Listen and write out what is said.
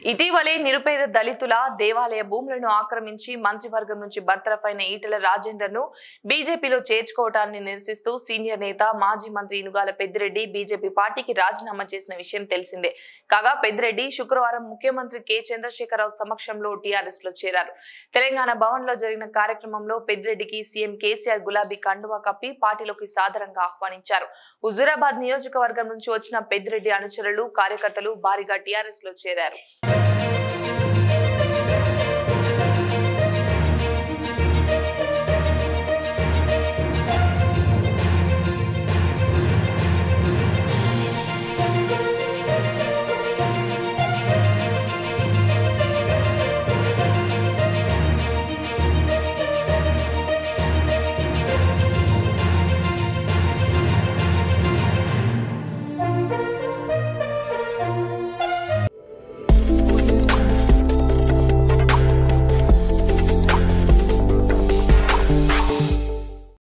ఇటీవలే నిరుపేద దళితుల దేవాలయ భూములను ఆక్రమించి మంత్రివర్గం నుంచి బర్తరఫ్ అయిన ఈటెల రాజేందర్ ను బీజేపీలో చేర్చుకోవటాన్ని నిరసిస్తూ సీనియర్ నేత మాజీ మంత్రి ఇనుగాల పెద్దిరెడ్డి బీజేపీ పార్టీకి రాజీనామా చేసిన విషయం తెలిసిందే కాగా పెద్దిరెడ్డి శుక్రవారం ముఖ్యమంత్రి కె చంద్రశేఖరరావు సమక్షంలో టీఆర్ఎస్ లో చేరారు తెలంగాణ భవన్ లో జరిగిన కార్యక్రమంలో పెద్దిరెడ్డికి సీఎం కేసీఆర్ గులాబీ కండువా కప్పి పార్టీలోకి సాదరంగా ఆహ్వానించారు హుజూరాబాద్ నియోజకవర్గం నుంచి వచ్చిన పెద్దిరెడ్డి అనుచరులు కార్యకర్తలు భారీగా టీఆర్ఎస్ లో చేరారు